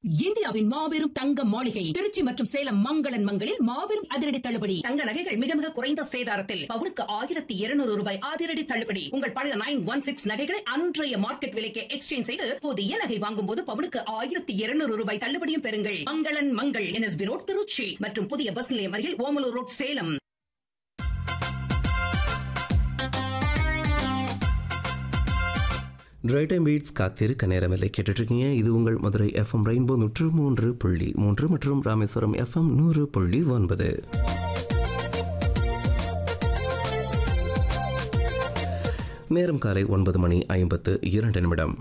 இந்தியாவின் மாபெரும் தங்க மாளிகை திருச்சி மற்றும் சேலம் மங்களன் மங்களில் மாபெரும் அதிரடி தள்ளுபடி தங்க நகைகள் மிக மிக குறைந்த சேதாரத்தில் பவுனுக்கு ஆயிரத்தி இருநூறு ரூபாய் அதிரடி தள்ளுபடி உங்கள் பழைய நைன் ஒன் சிக்ஸ் நகைகளை அன்றைய மார்க்கெட் விலைக்கு எக்ஸ்சேஞ்ச் செய்து புதிய நகை வாங்கும் போது பவுனுக்கு ஆயிரத்தி இருநூறு ரூபாய் தள்ளுபடியும் பெறுங்கள் மங்களன் மங்கள் என்எஸ்பி ரோட் திருச்சி மற்றும் புதிய பஸ் நிலையம் அருகில் Omalur road Salem dry time beats காத்திருக்க நேரமில்லை கேட்டுட்ருக்கீங்க இது உங்கள் மதுரை எஃப்எம் ரெயின்போ நூற்று மூன்று புள்ளி மூன்று மற்றும் ராமேஸ்வரம் எஃப்எம் நூறு புள்ளி ஒன்பது நேரம் காலை ஒன்பது மணி ஐம்பத்து இரண்டு நிமிடம்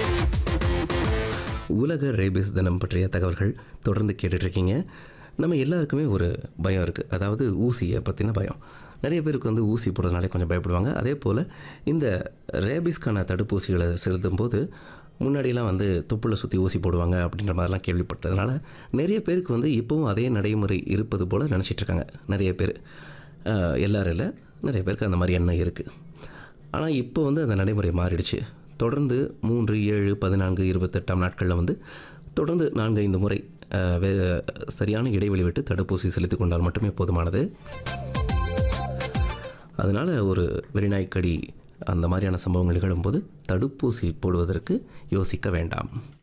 உலக ரேபிஸ் தினம் பற்றிய தகவல்கள் தொடர்ந்து கேட்டுட்ருக்கீங்க நம்ம எல்லாருக்குமே ஒரு பயம் இருக்குது அதாவது ஊசியை பற்றின பயம் நிறைய பேருக்கு வந்து ஊசி போடுறதுனாலே கொஞ்சம் பயப்படுவாங்க அதே போல் இந்த ரேபிஸ்க்கான தடுப்பூசிகளை செலுத்தும் போது முன்னாடியெல்லாம் வந்து தொப்புளை சுற்றி ஊசி போடுவாங்க அப்படின்ற மாதிரிலாம் கேள்விப்பட்டதுனால நிறைய பேருக்கு வந்து இப்போவும் அதே நடைமுறை இருப்பது போல் நினச்சிட்ருக்காங்க நிறைய பேர் அஹ், எல்லாரும் இல்லை நிறைய பேருக்கு அந்த மாதிரி எண்ணம் இருக்குது ஆனால் இப்போ வந்து அந்த நடைமுறை மாறிடுச்சு தொடர்ந்து மூன்று ஏழு பதினான்கு இருபத்தெட்டாம் நாட்களில் வந்து தொடர்ந்து நான்கு ஐந்து முறை அஹ், வே சரியான இடைவெளி விட்டு தடுப்பூசி செலுத்திக் கொண்டால் மட்டுமே போதுமானது அதனால் ஒரு வெறிநாய்க்கடி அந்த மாதிரியான சம்பவங்கள் நிகழும்போது தடுப்பூசி போடுவதற்கு யோசிக்க வேண்டாம்